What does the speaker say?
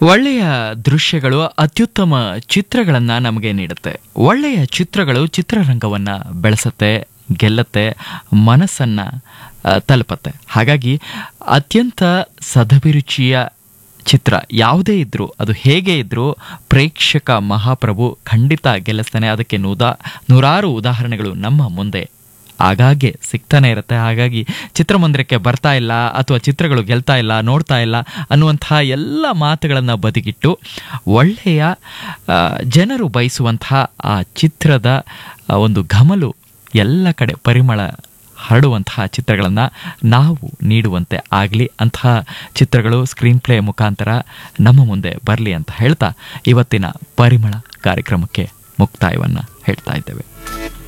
ಒಳ್ಳೆಯ ದೃಶ್ಯಗಳು ಅತ್ಯುತ್ತಮ ಚಿತ್ರಗಳನ್ನು ನಮಗೆ ನೀಡುತ್ತೆ ಒಳ್ಳೆಯ ಚಿತ್ರಗಳು ಚಿತ್ರರಂಗವನ್ನ ಬೆಳೆಸತ್ತೆ ಗೆಲ್ಲತ್ತೆ ಮನಸ್ಸನ್ನ ಆ, ತಲುಪತ್ತೆ ಹಾಗಾಗಿ ಅತ್ಯಂತ ಸದಭಿರುಚಿಯ ಚಿತ್ರ ಯಾವುದೇ ಇದ್ರೂ ಅದು ಹೇಗೆ ಇದ್ರೂ ಪ್ರೇಕ್ಷಕ ಮಹಾಪ್ರಭು ಖಂಡಿತ ಗೆಲ್ಲಿಸ್ತಾನೆ ಅದಕ್ಕೆ ನೂದ ನೂರಾರು ಉದಾಹರಣೆಗಳು ನಮ್ಮ ಮುಂದೆ ಆಗಾಗ್ಗೆ ಸಿಗ್ತಾನೆ ಇರುತ್ತೆ ಹಾಗಾಗಿ ಚಿತ್ರಮಂದಿರಕ್ಕೆ ಬರ್ತಾ ಇಲ್ಲ ಅಥವಾ ಚಿತ್ರಗಳು ಗೆಲ್ತಾ ಇಲ್ಲ ನೋಡ್ತಾ ಇಲ್ಲ ಅನ್ನುವಂತಹ ಎಲ್ಲ ಮಾತುಗಳನ್ನು ಬದಿಗಿಟ್ಟು ಒಳ್ಳೆಯ ಆ, ಜನರು ಬಯಸುವಂತಹ ಆ ಚಿತ್ರದ ಆ, ಒಂದು ಘಮಲು ಎಲ್ಲ ಕಡೆ ಪರಿಮಳ ಹರಡುವಂತಹ ಚಿತ್ರಗಳನ್ನು ನಾವು ನೀಡುವಂತೆ ಆಗಲಿ ಅಂತಹ ಚಿತ್ರಗಳು ಸ್ಕ್ರೀನ್ ಪ್ಲೇ ಮುಖಾಂತರ ನಮ್ಮ ಮುಂದೆ ಬರಲಿ ಅಂತ ಹೇಳ್ತಾ ಇವತ್ತಿನ ಪರಿಮಳ ಕಾರ್ಯಕ್ರಮಕ್ಕೆ ಮುಕ್ತಾಯವನ್ನು ಹೇಳ್ತಾ ಇದ್ದೇವೆ